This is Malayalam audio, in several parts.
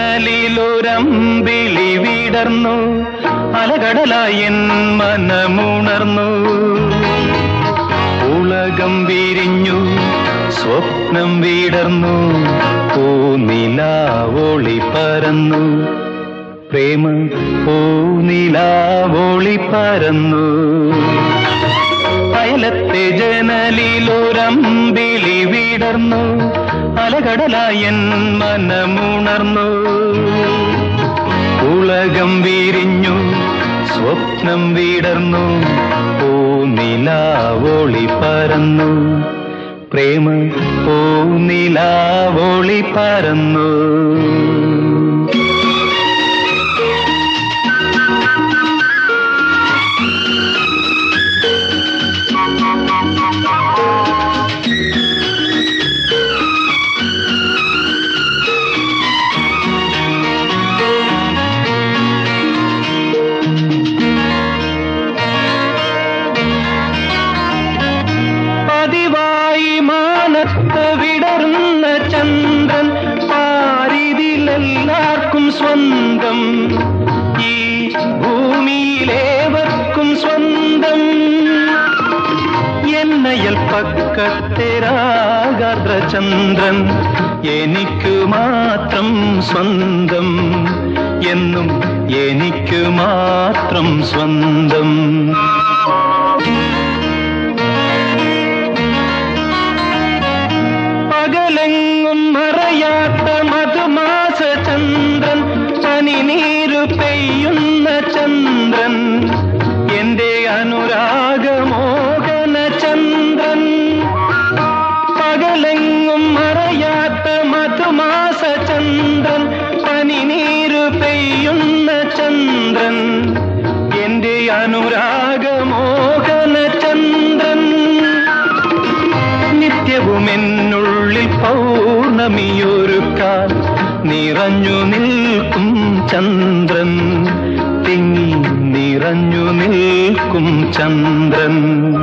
ജനലിലൊരമ്പിളി വിടർന്നു അലകടലായി എൻ മനമുണർന്നു ഉലകം വിരിഞ്ഞു സ്വപ്നം വിടർന്നു പൂനിലാവോളി പരന്നു പ്രേമ പൂനിലാവോളി പരന്നു അയലത്തെ ജനലിലൊരമ്പിളി വിടർന്നു അലകടലായൻ മനമുണർന്നു ഉലകം വിരിഞ്ഞു സ്വപ്നം വിടർന്നു പൂനിലാവോളി പരന്നു പ്രേമ പൂനിലാവോളി പരന്നു പതിവായി മാനത്ത് വിടർന്ന ചന്ദ്രൻ പാരിതിലെല്ലാവർക്കും സ്വന്തം ഈ ഭൂമിയിലേവർക്കും സ്വന്തം എന്നയൽ പക്കത്തെ രാഗാർദ്രചന്ദ്രൻ എനിക്ക് മാത്രം സ്വന്തം എന്നും എനിക്ക് മാത്രം സ്വന്തം പകലെങ്ങും മറയാത്ത മധുമാസ ചന്ദ്രൻ പനിനീരു പെയ്യുന്ന ചന്ദ്രൻ എന്റെ അനുരാഗമോഹന ചന്ദ്രൻ പകലെങ്ങും മറയാത്ത മധുമാസ ചന്ദ്രൻ പനിനീരു പെയ്യുന്ന ചന്ദ്രൻ എന്റെ അനുരാഗമോഹന ചന്ദ്രൻ നിത്യവും എന്നുള്ളിൽ പൗർണമിയൊരുക്കാൻ നിറഞ്ഞു നിൽക്കും ചന്ദ്രൻ തിങ്ങി നിറഞ്ഞു നിൽക്കും ചന്ദ്രൻ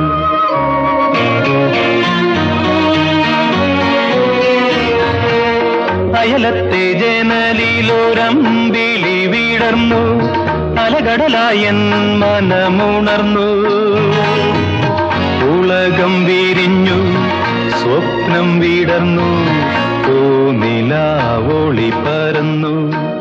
അയലത്തെ ജനലിലൊരമ്പിളി വിടർന്നു അലകടലായൻ മനമുണർന്നു ഉലകം വിരിഞ്ഞു സ്വപ്നം വിടർന്നു പൂനിലാവോളി പരന്നു